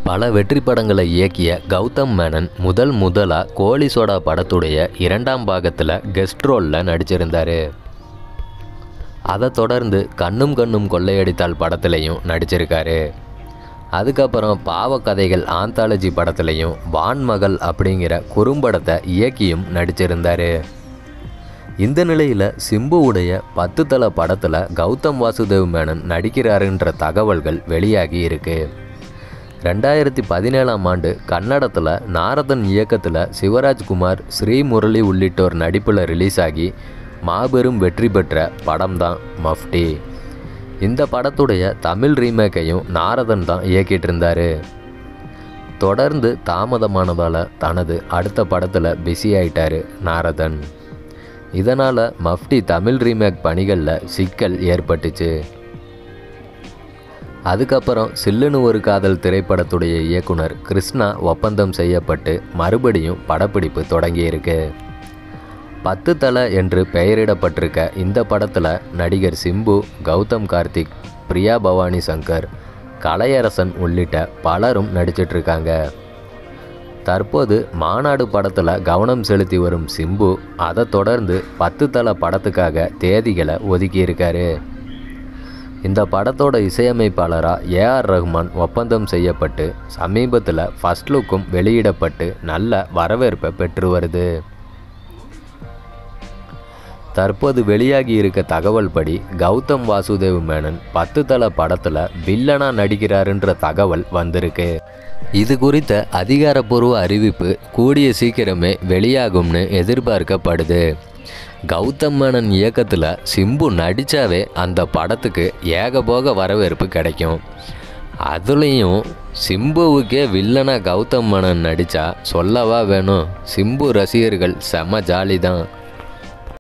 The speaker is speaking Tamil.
பல வெற்றி படங்களை இயக்கிய கௌதம் மேனன் முதல் முதலாக கோலி சோடா படத்துடைய இரண்டாம் பாகத்தில் கெஸ்ட் ரோலில் நடிச்சிருந்தார் அதை தொடர்ந்து கண்ணும் கண்ணும் கொள்ளையடித்தால் படத்துலையும் நடிச்சிருக்காரு அதுக்கப்புறம் பாவக்கதைகள் ஆந்தாலஜி படத்துலையும் வான்மகள் அப்படிங்கிற குறும்படத்தை இயக்கியும் நடிச்சிருந்தார் இந்த நிலையில் சிம்புவுடைய பத்து தல படத்தில் கௌதம் வாசுதேவ் மேனன் நடிக்கிறாருன்ற தகவல்கள் வெளியாகி இருக்கு ரெண்டாயிரத்தி பதினேழாம் ஆண்டு கன்னடத்தில் நாரதன் இயக்கத்தில் சிவராஜ்குமார் ஸ்ரீமுரளி உள்ளிட்டோர் நடிப்பில் ரிலீஸ் ஆகி மாபெரும் வெற்றி பெற்ற படம்தான் மஃப்டி இந்த படத்துடைய தமிழ் ரீமேக்கையும் நாரதன் தான் இயக்கிட்டு இருந்தார் தொடர்ந்து தாமதமானதால் தனது அடுத்த படத்தில் பிஸி ஆயிட்டாரு நாரதன் இதனால் மஃப்டி தமிழ் ரீமேக் பணிகளில் சிக்கல் ஏற்பட்டுச்சு அதுக்கப்புறம் சில்லுன்னு ஒரு காதல் திரைப்படத்துடைய இயக்குனர் கிருஷ்ணா ஒப்பந்தம் செய்யப்பட்டு மறுபடியும் படப்பிடிப்பு தொடங்கியிருக்கு பத்து தலை என்று பெயரிடப்பட்டிருக்க இந்த படத்தில் நடிகர் சிம்பு கௌதம் கார்த்திக் பிரியா பவானி சங்கர் கலையரசன் உள்ளிட்ட பலரும் நடிச்சிட்ருக்காங்க தற்போது மாநாடு படத்தில் கவனம் செலுத்தி வரும் சிம்பு அதை தொடர்ந்து பத்து தலை படத்துக்காக தேதிகளை ஒதுக்கியிருக்காரு இந்த படத்தோட இசையமைப்பாளராக ஏஆர் ரஹ்மான் ஒப்பந்தம் செய்யப்பட்டு சமீபத்தில் ஃபஸ்ட் லுக்கும் வெளியிடப்பட்டு நல்ல வரவேற்பை பெற்று வருது தற்போது வெளியாகி இருக்க தகவல் படி கௌதம் வாசுதேவ் மேனன் பத்து தல படத்தில் வில்லனா நடிக்கிறாருன்ற தகவல் வந்திருக்கு இது குறித்த அதிகாரப்பூர்வ அறிவிப்பு கூடிய சீக்கிரமே வெளியாகும்னு எதிர்பார்க்கப்படுது கௌதம் மேனன் இயக்கத்தில் சிம்பு நடித்தாவே அந்த படத்துக்கு ஏகபோக வரவேற்பு கிடைக்கும் அதுலேயும் சிம்புவுக்கே வில்லனா கௌதம் மேனன் நடித்தா சொல்லவா வேணும் சிம்பு ரசிகர்கள் செம ஜாலி தான்